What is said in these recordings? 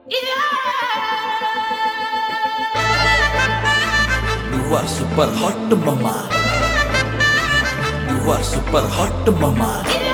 You are super hot mama. You are super hot mama.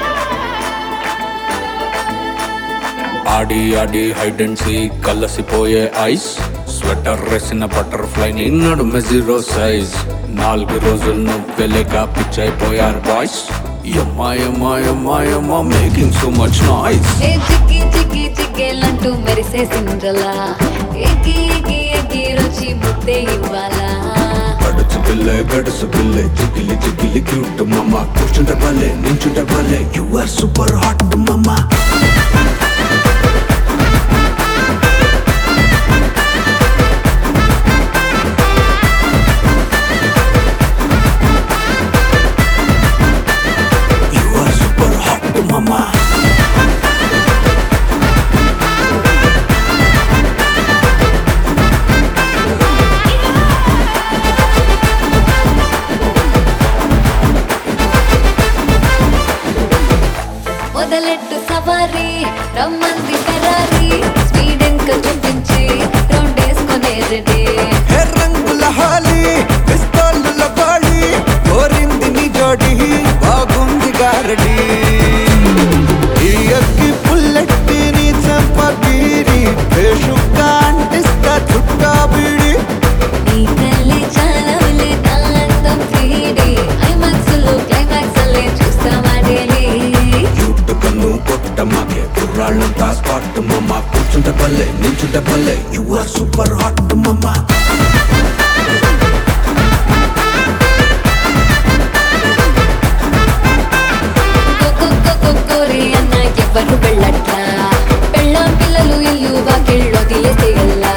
ఆడి ఆడి hide and seek కలసిపోయే ice sweater వేసిన butterfly నిన్నడు మెజిరో సైజ్ నాలుగు రోజులు నువ్వెలేక పిచ్చైపోయారు బాయ్స్ యమ్మాయమ్మాయమ్మాయమ్మ మేకింగ్ సో మచ్ నాయిస్ ఏ చిక్కి చిక్కి చిక్కేలంటూ మెరిసే సిండ్రలా ఎక్కి ఎక్కి ఎక్కి రుచి ముద్దే ఇవ్వాలా గడుచు పిల్ల గడుసు పిల్ల చికిలి చికిలి క్యూట్ మమ్మ కూర్చుంటే భలే నించుంటే భలే You are super hot mama. You are super hot mama. మొదలెట్టు సవారీ రమ్మంది ఫెరారీ స్పీడెన్ కు చూపించి రౌండ్ వేసుకునే రెడీ హే రంగుల హాలి పిస్తోలుల బాళి కోరింది నీ జోడి బాగుంది గారడి ఈ అగ్గి పుల్లెట్టి నీ చెంప బీరి పేషుగా అంటిస్తా చుట్టా బీడి నీ తల్లి చాలవులే తాంతం ఫ్రీడి ఐమాక్స్ లో క్లైమాక్స్ అల్లే చూస్తామా డైలీ క్యూట్ కన్ను కొట్ట మాకే కుర్రాళ్ళంతా స్పాట్ మమ్మ కూర్చుంటే భలే నించుంటే భలే You are super hot mama. కోరి అన్న ఎవరు వెళ్ళట్లా పెళ్ళాం పిల్లలు ఇల్లు వాకిళ్ళు వదిలేస్తే ఎలా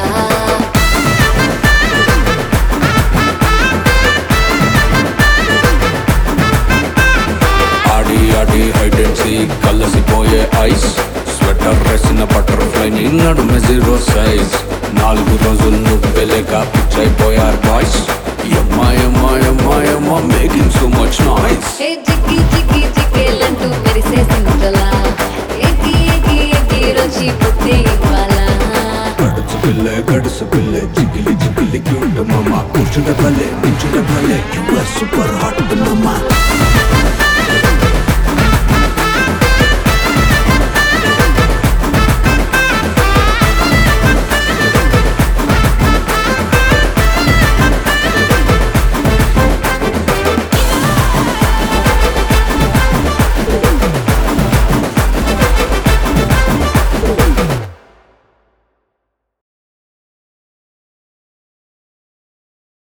ఆడి ఆడి హైడ్ అండ్ సీ కలసిపోయే ఐస్ స్వెటర్ వేసిన బటర్ఫ్లై నిన్నడు మెజిరో సైజ్ నాలుగు రోజులు నువ్వెలేక పిచ్చైపోయారు బాయ్స్ యమ్మాయమ్మాయమ్మాయమ్మ మేకింగ్ సో మచ్ నాయిస్ ఏ చిక్కి చిక్కి చిక్కేలంటూ మెరిసే సిండ్రలా ఎక్కి ఎక్కి ఎక్కి రుచి బుద్ధి ఇవ్వాలా గడుచు పిల్ల గడుసు పిల్ల చికిలి చికిలి క్యూట్ మమ్మ కూర్చుంటే భలే నించుంటే భలే You are super hot mama.